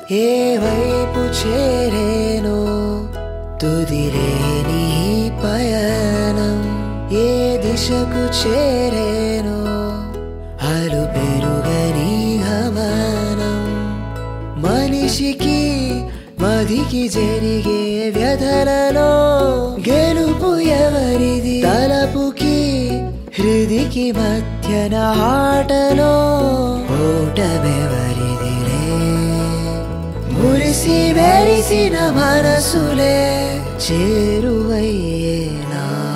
ఏ వైపు చేరేనో తుదిలేని ఈ పయనం ఏ దిశకు చేరేనో అలు పెరుగని గమనం మనిషికి మదికి జరిగే వ్యధలలో గెలుపు ఎవరిది తలపుకి హృదికి మధ్యన ఆటలో ఓటమెవరిదిలే మురిసి మెరిసిన మనసులే చేరువయ్యేలా